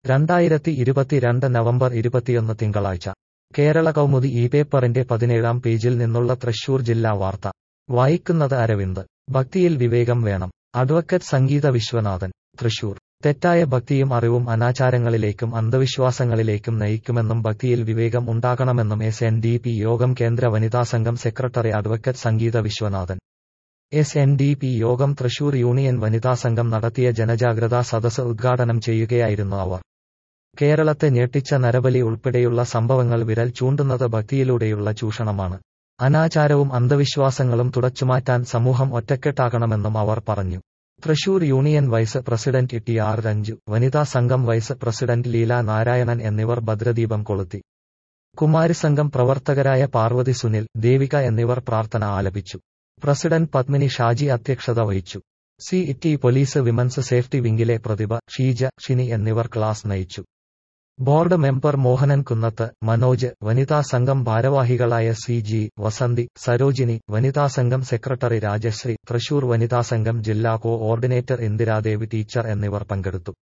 രണ്ടായിരത്തി ഇരുപത്തിരണ്ട് നവംബർ ഇരുപത്തിയൊന്ന് തിങ്കളാഴ്ച കേരള കൗമുദി ഈ പേപ്പറിന്റെ പതിനേഴാം പേജിൽ നിന്നുള്ള തൃശൂർ ജില്ലാ വാർത്ത വായിക്കുന്നത് അരവിന്ദ് ഭക്തിയിൽ വിവേകം വേണം അഡ്വക്കറ്റ് സംഗീത വിശ്വനാഥൻ തൃശൂർ തെറ്റായ ഭക്തിയും അറിവും അനാചാരങ്ങളിലേക്കും അന്ധവിശ്വാസങ്ങളിലേക്കും നയിക്കുമെന്നും ഭക്തിയിൽ വിവേകം ഉണ്ടാകണമെന്നും എസ് എൻ ഡി പി യോഗം കേന്ദ്ര വനിതാ സംഘം secretary advocate Sangeetha Viswanathan S N D P യോഗം തൃശൂർ യൂണിയൻ വനിതാ സംഘം നടത്തിയ ജനജാഗ്രതാ സദസ് ഉദ്ഘാടനം ചെയ്യുകയായിരുന്നു അവർ കേരളത്തെ ഞെട്ടിച്ച നരബലി ഉൾപ്പെടെയുള്ള സംഭവങ്ങൾ വിരൽ ചൂണ്ടുന്നത് ഭക്തിയിലൂടെയുള്ള ചൂഷണമാണ് അനാചാരവും അന്ധവിശ്വാസങ്ങളും തുടച്ചുമാറ്റാൻ സമൂഹം ഒറ്റക്കെട്ടാകണമെന്നും അവർ പറഞ്ഞു Thrissur union vice president T R Ranju വനിതാ സംഘം വൈസ് പ്രസിഡന്റ് ലീല നാരായണൻ എന്നിവർ ഭദ്രദീപം കൊളുത്തി കുമാരിസംഘം പ്രവർത്തകരായ പാർവതി സുനിൽ ദേവിക എന്നിവർ പ്രാർത്ഥന ആലപിച്ചു പ്രസിഡന്റ് പത്മിനി ഷാജി അധ്യക്ഷത വഹിച്ചു C T police women's safety വിംഗിലെ പ്രതിഭ ഷീജ ഷിനി എന്നിവർ ക്ലാസ് നയിച്ചു ബോർഡ് മെമ്പർ മോഹനൻ കുന്നത്ത് മനോജ് വനിതാ സംഘം ഭാരവാഹികളായ സി ജി വസന്തി സരോജിനി വനിതാ സംഘം സെക്രട്ടറി രാജശ്രീ തൃശൂർ വനിതാ സംഘം ജില്ലാ കോ ഓർഡിനേറ്റർ ഇന്ദിരാദേവി ടീച്ചർ എന്നിവർ പങ്കെടുത്തു